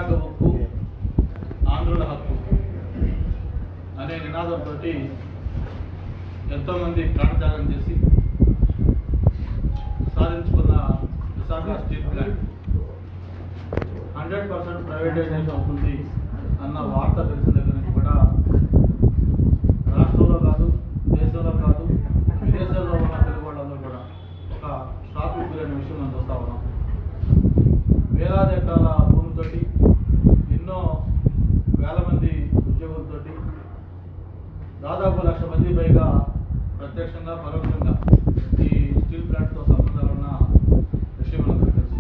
విశాఖ ఉక్కు ఆంధ్రుల హక్కు అనే నినాదంతో ఎంతోమంది ప్రాణత్యాగం చేసి సాధించుకున్న Visakha steel plant hundred percent privatisation అవుతుంది అన్న వార్త తెలిసిన దగ్గర నుంచి కూడా రాష్ట్రంలో కాదు దేశంలో కాదు విదేశాల్లో ఉన్న తెలుగు వాళ్ళందరూ కూడా ఒక షాక్ గురైన విషయం మనం చూస్తా ఉన్నాం వేలాది ఎకరాల భూమితోటి ఎన్నో వేల మంది ఉద్యోగులతోటి దాదాపు లక్ష మంది పైగా ప్రత్యక్షంగా పరోక్షంగా ఈ స్టీల్ ప్లాంట్తో సంబంధాలు ఉన్న విషయం మనకు తెలుసు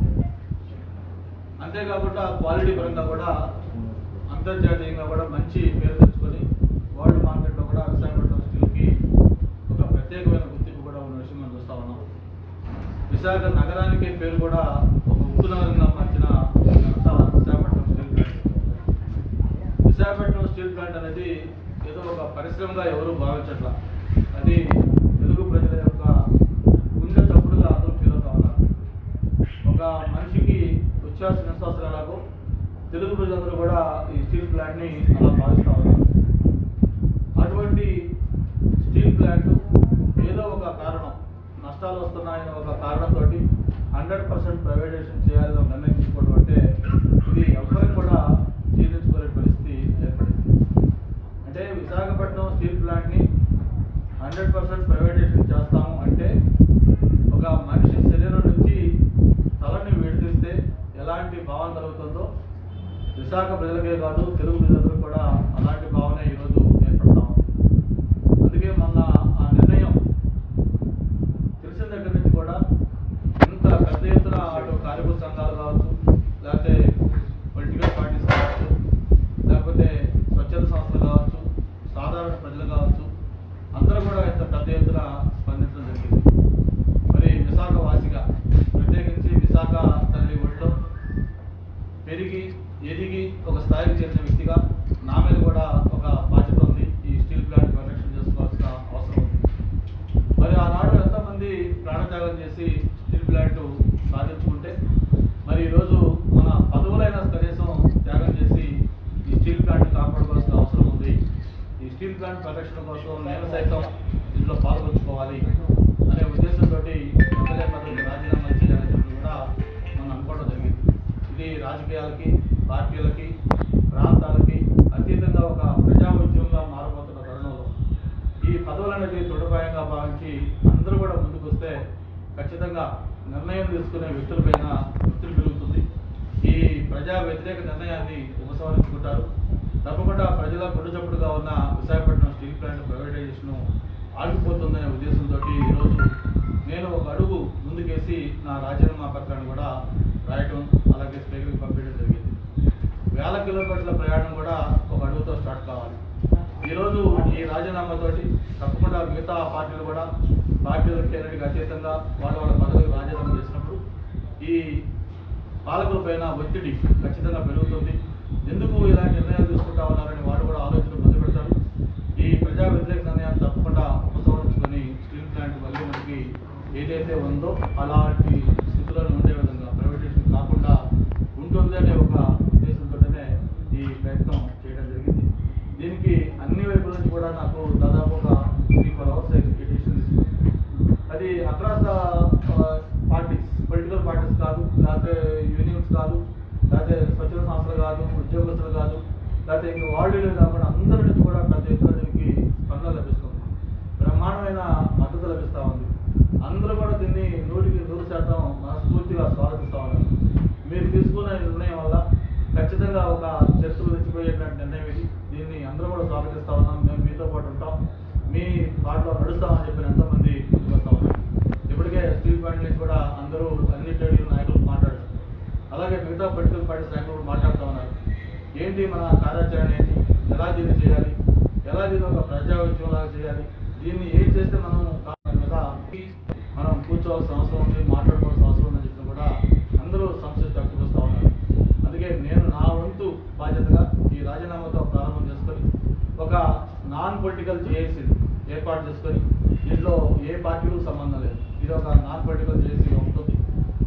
అంతేకాకుండా క్వాలిటీ పరంగా కూడా అంతర్జాతీయంగా కూడా మంచి పేరు తెచ్చుకొని వరల్డ్ మార్కెట్లో కూడా విశాఖపట్నం స్టీల్కి ఒక ప్రత్యేకమైన గుర్తింపు కూడా ఉన్న విషయం మనం చూస్తా ఉన్నాం విశాఖ నగరానికి పేరు కూడా ఒక ఉక్కు నగరంగా మార్చిన ఘనత Visakhapatnam steel plant Visakhapatnam steel plant అనేది ఏదో ఒక పరిశ్రమగా ఎవరు భావించట్లా అది తెలుగు ప్రజల యొక్క గుండె చప్పుడుగా అందరూ ఫీల్ అవుతా ఉన్నారు ఒక మనిషికి ఉచ్ఛ్వాస నిశ్వాసాలు ఎలాగో తెలుగు ప్రజలందరూ కూడా ఈ స్టీల్ ప్లాంట్ని అలా భావిస్తూ ఉన్నారు అటువంటి స్టీల్ ప్లాంట్ ఏదో ఒక కారణం నష్టాలు వస్తున్నాయని ఒక కారణంతో హండ్రెడ్ పర్సెంట్ ప్రైవేటైజేషన్ చేయాలని నిర్ణయం తీసుకోవడం అంటే ఇది ఎవ్వరికి కూడా జీర్ణించుకోలే పరిస్థితి ఏర్పడింది అంటే విశాఖపట్నం స్టీల్ ప్లాంట్ని హండ్రెడ్ పర్సెంట్ ప్రైవేటైజేషన్ చేస్తాము అంటే ఒక మనిషి శరీరం నుంచి తలని విడదీస్తే ఎలాంటి భావన కలుగుతుందో విశాఖ ప్రజలకే కాదు తెలుగు ప్రజలందరూ కూడా అలాంటి భావన ఈరోజు ఏర్పడతాం అందుకే మొన్న ఆ నిర్ణయం తెలిసిన దగ్గర నుంచి కూడా ఇంత పెద్ద ఎత్తున అటు కార్మిక సంఘాలు కావచ్చు లేకపోతే పొలిటికల్ పార్టీస్ కావచ్చు లేకపోతే స్వచ్ఛంద సంస్థలు కావచ్చు సాధారణ ప్రజలు కావచ్చు అందరూ కూడా ఇంత పెద్ద ఎత్తున స్పందించడం జరిగింది మరి విశాఖ వాసిగా ప్రత్యేకించి విశాఖ తల్లి ఒడిలో పెరిగి ఎదిగి ఒక స్థాయికి చేరిన వ్యక్తిగా నా మీద కూడా ఒక బాధ్యత ఉంది ఈ స్టీల్ ప్లాంట్ ప్రొటెక్షన్ చేసుకోవాల్సిన అవసరం ఉంది మరి ఆనాడు ఎంతమంది ప్రాణత్యాగం చేసి స్టీల్ ప్లాంట్ సాధించుకుంటే మరి ఈరోజు మన పదవులైన కనీసం త్యాగం చేసి ఈ స్టీల్ ప్లాంట్ కాపాడుకోవాల్సిన అవసరం ఉంది ఈ స్టీల్ ప్లాంట్ ప్రొటెక్షన్ కోసం నేను సైతం ఇందులో పాల్గొంచుకోవాలి అనే ఉద్దేశంతో ఎమ్మెల్యే పదవికి రాజీనామా చేయాలని చెప్పి కూడా మనం అనుకోవడం జరిగింది ఇది రాజకీయాలకి పార్టీలకి ప్రాంతాలకి అతీతంగా ఒక ప్రజా ఉద్యమంగా మారబోతున్న తరుణంలో ఈ పదవులు అనేది తృఢపాయంగా భావించి అందరూ కూడా ముందుకు వస్తే ఖచ్చితంగా నిర్ణయం తీసుకునే వ్యక్తులపైన ఒత్తిడి పెరుగుతుంది ఈ ప్రజా వ్యతిరేక నిర్ణయాన్ని ఉపసంహరించుకుంటారు తప్పకుండా ప్రజల గుడ్డచప్పుడుగా ఉన్న విశాఖపట్నం స్టీల్ ప్లాంట్ ప్రైవేటైజేషన్ ఆగిపోతుందనే ఉద్దేశంతో ఈరోజు నేను ఒక అడుగు ముందుకేసి నా రాజీనామా పత్రాన్ని కూడా రాయటం అలాగే స్పీకర్కి పంపించడం జరిగింది వేల కిలోమీటర్ల ప్రయాణం కూడా ఒక అడుగుతో స్టార్ట్ కావాలి ఈరోజు ఈ రాజీనామాతోటి తప్పకుండా మిగతా పార్టీలు కూడా పార్టీల కేంద్రానికి అతీతంగా వాళ్ళ వాళ్ళ పదవులకు రాజీనామా చేసినప్పుడు ఈ పాలకులపైన ఒత్తిడి ఖచ్చితంగా పెరుగుతుంది ఎందుకు ఇలాంటి నిర్ణయాలు తీసుకుంటా ఉన్నారని వారు కూడా ఆలోచన మొదలు పెడతారు ఈ ప్రజా వ్యతిరేక నిర్ణయాన్ని తప్పకుండా ఉపసంహరించుకొని స్టీల్ ప్లాంట్ మళ్ళీ మనకి ఏదైతే ఉందో అలాంటి స్థితిలో ఉండే విధంగా ప్రైవేటేషన్ కాకుండా ఉంటుంది అనే ఒక ఉద్దేశంతోనే ఈ ప్రయత్నం చేయడం జరిగింది దీనికి అన్ని వైపుల నుంచి కూడా నాకు దాదాపు ఒక త్రీ ఫోర్ అవర్స్ ఎడ్యుకేషన్ తీసుకుంది అది అక్రాస్ పార్టీస్ పొలిటికల్ పార్టీస్ కాదు లేకపోతే యూనియన్స్ కాదు లేకపోతే స్వచ్ఛంద సంస్థలు కాదు ఉద్యోగస్తులు కాదు లేకపోతే ఇంకా వాళ్ళు కాకుండా అందరి నుంచి కూడా పెద్ద ఎత్తున దీనికి స్పందన లభిస్తుంది బ్రహ్మాండమైన మద్దతు లభిస్తూ ఉంది అందరూ కూడా దీన్ని నూటికి నూరు శాతం మనస్ఫూర్తిగా స్వాగతిస్తూ ఉన్నారు మీరు తీసుకున్న ఈ నిర్ణయం వల్ల ఖచ్చితంగా ఒక చర్చలు తెచ్చిపోయేటువంటి నిర్ణయం ఇది దీన్ని అందరూ కూడా స్వాగతిస్తా ఉన్నాం మేము మీతో పాటు ఉంటాం మీ పాటలో నడుస్తామని చెప్పిన ఎంతోమంది ముందుకు వస్తా ఉన్నారు ఇప్పటికే స్టీల్ ప్లాంట్ నుంచి కూడా అందరూ అన్ని ట్రేడ్ యూనియన్ నాయకులు మాట్లాడారు అలాగే మిగతా పొలిటికల్ పార్టీస్ నాయకులు కూడా మాట్లాడుతూ ఉన్నారు ఏంటి మన కార్యాచరణ ఏంటి ఎలా దీన్ని చేయాలి ఎలా దీన్ని ఒక ప్రజా ఉద్యమంలాగా చేయాలి దీన్ని ఏం చేస్తే మనం దాని మీద మనం కూర్చోవాల్సిన అవసరం ఉంది మాట్లాడుకోవాల్సిన అవసరం ఉందని చెప్పి కూడా అందరూ సంస్థలు వ్యక్తపరుస్తూ ఉన్నారు అందుకే నేను నా వంతు బాధ్యతగా ఈ రాజీనామాతో ప్రారంభం చేసుకొని ఒక నాన్ పొలిటికల్ జేఏసీ ఏర్పాటు చేసుకొని దీంట్లో ఏ పార్టీలకు సంబంధం లేదు ఇది ఒక నాన్ పొలిటికల్ జేఏసీ ఉంటుంది ఆ నాన్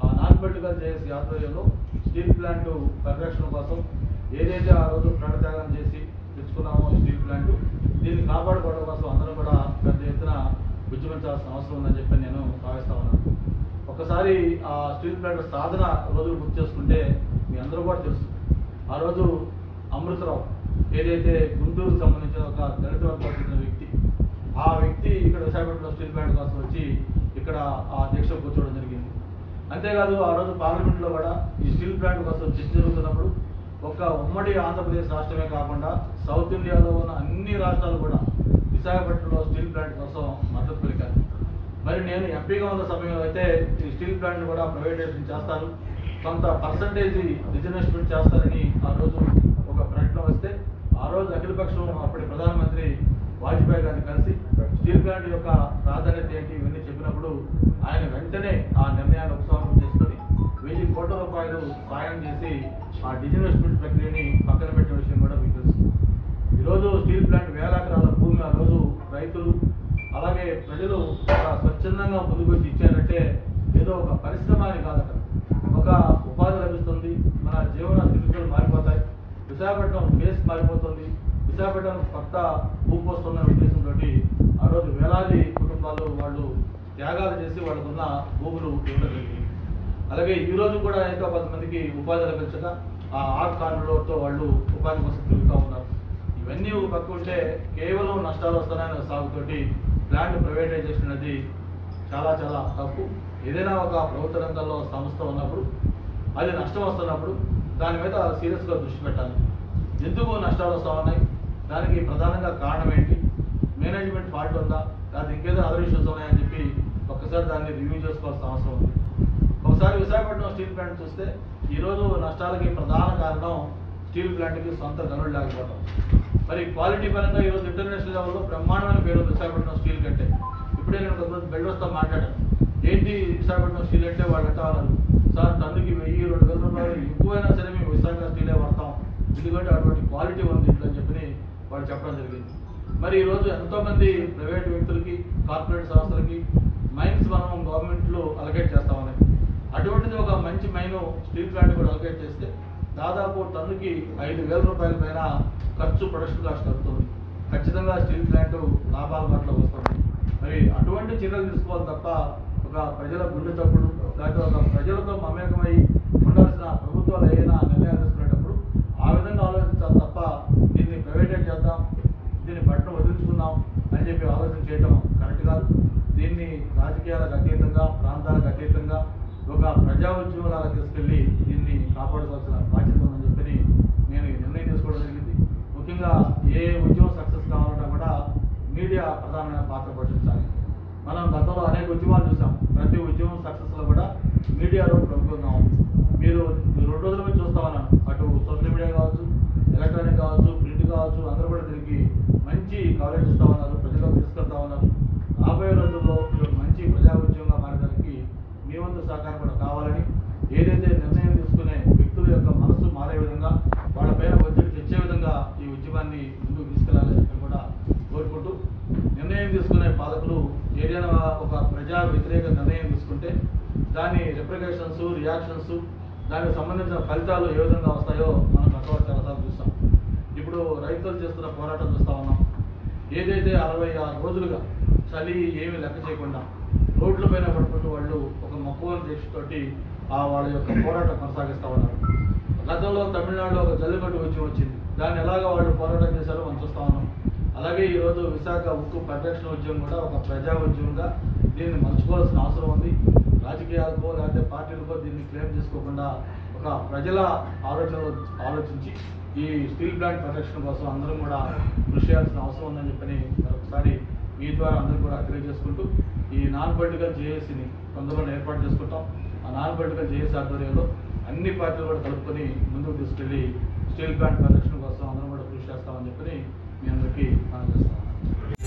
పొలిటికల్ జేఏసీ ఆధ్వర్యంలో స్టీల్ ప్లాంట్ పరిరక్షణ కోసం ఏదైతే ఆ రోజు ప్రాణత్యాగం చేసి తెచ్చుకున్నామో ఈ స్టీల్ ప్లాంట్ దీన్ని కాపాడుకోవడం కోసం అందరం కూడా పెద్ద ఎత్తున ఉద్యమించాల్సిన అవసరం ఉందని చెప్పి నేను భావిస్తా ఉన్నాను ఒకసారి ఆ స్టీల్ ప్లాంట్ సాధన రోజులు గుర్తు చేసుకుంటే మీ అందరూ కూడా తెలుసు ఆ రోజు అమృతరావు ఏదైతే గుంటూరుకు సంబంధించిన ఒక దళిత వర్గానికి చెందిన వ్యక్తి ఆ వ్యక్తి ఇక్కడ విశాఖపట్నంలో స్టీల్ ప్లాంట్ కోసం వచ్చి ఇక్కడ ఆ దీక్ష కూర్చోవడం జరిగింది అంతేకాదు ఆ రోజు పార్లమెంట్లో కూడా ఈ స్టీల్ ప్లాంట్ కోసం చర్చ జరుగుతున్నప్పుడు ఒక ఉమ్మడి ఆంధ్రప్రదేశ్ రాష్ట్రమే కాకుండా సౌత్ ఇండియాలో ఉన్న అన్ని రాష్ట్రాలు కూడా విశాఖపట్నంలో స్టీల్ ప్లాంట్ కోసం మద్దతు పలికారు మరి నేను ఎంపీగా ఉన్న సమయంలో అయితే ఈ స్టీల్ ప్లాంట్ కూడా ప్రైవేటైజేషన్ చేస్తారు కొంత పర్సంటేజ్ రిజర్వేషన్ చేస్తారని ఆ రోజు ఒక ప్రకటన వస్తే ఆ రోజు అఖిలపక్షం అప్పటి ప్రధానమంత్రి వాజ్పేయి గారిని కలిసి స్టీల్ ప్లాంట్ యొక్క ప్రాధాన్యత ఏంటి ఇవన్నీ చెప్పినప్పుడు ఆయన వెంటనే ఆ నిర్ణయాన్ని ఉపసంహరణ చేసుకొని వెయ్యి కోట్ల రూపాయలు సాయం చేసి ఆ డిజిన్వెస్ట్మెంట్ ప్రక్రియని పక్కన పెట్టిన విషయం కూడా మీకు తెలుసు ఈరోజు స్టీల్ ప్లాంట్ వేల ఎకరాల భూమి ఆ రోజు రైతులు అలాగే ప్రజలు చాలా స్వచ్ఛందంగా ముందుకు వచ్చి ఇచ్చారంటే ఏదో ఒక పరిశ్రమ అని కాదట ఒక ఉపాధి లభిస్తుంది మన జీవన స్థితిగతులు మారిపోతాయి విశాఖపట్నం ఫేస్ మారిపోతుంది విశాఖపట్నం కొత్త ఊపు వస్తున్న ఉద్దేశంతో ఆ రోజు వేలాది కుటుంబాలు వాళ్ళు త్యాగాలు చేసి వాళ్ళకున్న భూములు ఇవ్వడం జరిగింది అలాగే ఈ రోజు కూడా ఇంకా కొంతమందికి ఉపాధి లభించక ఆ ఆర్ట్ కార్డులతో వాళ్ళు ఉపాధి కోసం తిరుగుతూ ఉన్నారు ఇవన్నీ ఒక పక్క ఉంటే కేవలం నష్టాలు వస్తున్నాయని సాగుతోటి ప్లాంట్ ప్రైవేటైజేషన్ అనేది చాలా చాలా తప్పు ఏదైనా ఒక ప్రభుత్వ రంగంలో సంస్థ ఉన్నప్పుడు అది నష్టం వస్తున్నప్పుడు దాని మీద సీరియస్గా దృష్టి పెట్టాలి ఎందుకు నష్టాలు వస్తూ ఉన్నాయి దానికి ప్రధానంగా కారణం ఏంటి మేనేజ్మెంట్ ఫాల్ట్ ఉందా లేదా ఇంకేదో అదర్ ఇష్యూస్ ఉన్నాయని చెప్పి ఒక్కసారి దాన్ని రివ్యూ చేసుకోవాల్సిన అవసరం ఉంది ఒకసారి విశాఖపట్నం స్టీల్ ప్లాంట్ చూస్తే ఈరోజు నష్టాలకి ప్రధాన కారణం స్టీల్ ప్లాంట్కి సొంత గనులు లేకపోవడం మరి క్వాలిటీ పరంగా ఈరోజు ఇంటర్నేషనల్ లెవెల్లో బ్రహ్మాండమైన పేరు ఉంది విశాఖపట్నం స్టీల్ కంటే ఇప్పుడే నేను కొంతమంది బిల్డర్స్తో మాట్లాడాను ఏంటి విశాఖపట్నం స్టీల్ అంటే వాళ్ళు అంటా ఉన్నారు సార్ టన్నుకి వెయ్యి రెండు వేల రూపాయలు ఎక్కువైనా సరే మేము విశాఖ స్టీలే వాడతాం ఎందుకంటే అటువంటి క్వాలిటీ ఉంది ఇట్లా అని చెప్పి వాళ్ళు చెప్పడం జరిగింది మరి ఈరోజు ఎంతోమంది ప్రైవేట్ వ్యక్తులకి కార్పొరేట్ సంస్థలకి మైన్స్ మనం గవర్నమెంట్లో అలకేట్ చేస్తా ఉన్నాయి అటువంటిది ఒక మంచి మైన్ స్టీల్ ప్లాంట్ కూడా అలకేట్ చేస్తే దాదాపు టన్నుకి ఐదు వేల రూపాయల పైన ఖర్చు ప్రొడక్షన్ కాస్ట్ అవుతుంది ఖచ్చితంగా స్టీల్ ప్లాంట్ లాభాల బాటలో వస్తుంది మరి అటువంటి చర్యలు తీసుకోవాలి తప్ప ఒక ప్రజల గుండె తప్పుడు లేకపోతే ఒక ప్రజలతో మమేకమై ఉండాల్సిన ప్రభుత్వాలు ఏదైనా నిర్ణయాలు తీసుకునేటప్పుడు ఆ విధంగా ఆలోచించాలి తప్ప దీన్ని ప్రైవేటైజ్ చేద్దాం దీన్ని బట్టను వదిలించుకుందాం అని చెప్పి ఆలోచన చేయడం కరెక్ట్ కాదు దీన్ని రాజకీయాలకు అతీతంగా ప్రాంతాలకు అతీతంగా ఒక ప్రజా ఉద్యమంలాగా తీసుకెళ్ళి దీన్ని కాపాడుకోవాల్సిన బాధ్యత ఉందని చెప్పి నేను ఈ నిర్ణయం తీసుకోవడం జరిగింది ముఖ్యంగా ఏ ఉద్యమం సక్సెస్ కావాలన్నా కూడా మీడియా ప్రధానమైన పాత్ర పోషించాలి మనం గతంలో అనేక ఉద్యమాలు చూసాం ప్రతి ఉద్యమం సక్సెస్లో కూడా మీడియా రోల్ ప్రముఖంగా ఉంది మీరు ఈ రెండు రోజుల నుంచి చూస్తా ఉన్నాను అటు సోషల్ మీడియా కావచ్చు ఎలక్ట్రానిక్ కావచ్చు ప్రింట్ కావచ్చు అందరూ కూడా దీనికి మంచి కవరేజ్ ఇస్తా ఉన్నారు ప్రజలకు తీసుకెళ్తా ఉన్నారు రాబోయే రోజుల్లో ఇది ఒక మంచి ప్రజా ఉద్యమంగా మారడానికి మీ వంతు సహకారం కూడా కావాలని ఏదైతే నిర్ణయం తీసుకునే వ్యక్తుల యొక్క మనసు మారే విధంగా వాళ్ళపైన ఒత్తిడి తెచ్చే విధంగా ఈ ఉద్యమాన్ని ముందుకు తీసుకెళ్లాలని చెప్పి కూడా కోరుకుంటూ నిర్ణయం తీసుకునే పాలకులు ఏదైనా ఒక ప్రజా వ్యతిరేక నిర్ణయం తీసుకుంటే దాని రిప్రికేషన్స్ రియాక్షన్స్ దానికి సంబంధించిన ఫలితాలు ఏ విధంగా వస్తాయో మనం గతంలో చాలాసార్లు చూస్తాం ఇప్పుడు రైతులు చేస్తున్న పోరాటం చూస్తా ఉన్నాం ఏదైతే అరవై ఆరు రోజులుగా చలి ఏమీ లెక్క చేయకుండా రోడ్ల పైన పడుకుంటూ వాళ్ళు ఒక మక్కువ దీక్షతోటి ఆ వాళ్ళ యొక్క పోరాటం కొనసాగిస్తా ఉన్నారు గతంలో తమిళనాడులో ఒక జల్లికట్టు ఉద్యమం వచ్చింది దాన్ని ఎలాగ వాళ్ళు పోరాటం చేశారో మనం చూస్తా ఉన్నాం అలాగే ఈరోజు విశాఖ ఉక్కు పరిరక్షణ ఉద్యమం కూడా ఒక ప్రజా ఉద్యమంగా దీన్ని మలుచుకోవాల్సిన అవసరం ఉంది రాజకీయాలకో లేకపోతే పార్టీలకో దీన్ని క్లెయిమ్ చేసుకోకుండా ఒక ప్రజల ఆలోచనలు ఆలోచించి ఈ స్టీల్ ప్లాంట్ పరిరక్షణ కోసం అందరం కూడా కృషి చేయాల్సిన అవసరం ఉందని చెప్పని మరొకసారి మీ ద్వారా అందరూ కూడా తెలియజేసుకుంటూ ఈ నాన్ పొలిటికల్ జేఏసీని తొందరలో ఏర్పాటు చేసుకుంటాం ఆ నాన్ పొలిటికల్ జేఏసీ ఆధ్వర్యంలో అన్ని పార్టీలు కూడా కలుపుకొని ముందుకు తీసుకెళ్ళి స్టీల్ ప్లాంట్ పరిరక్షణ కోసం అందరం కూడా కృషి చేస్తామని చెప్పని మీ అందరికీ మనం చేస్తాం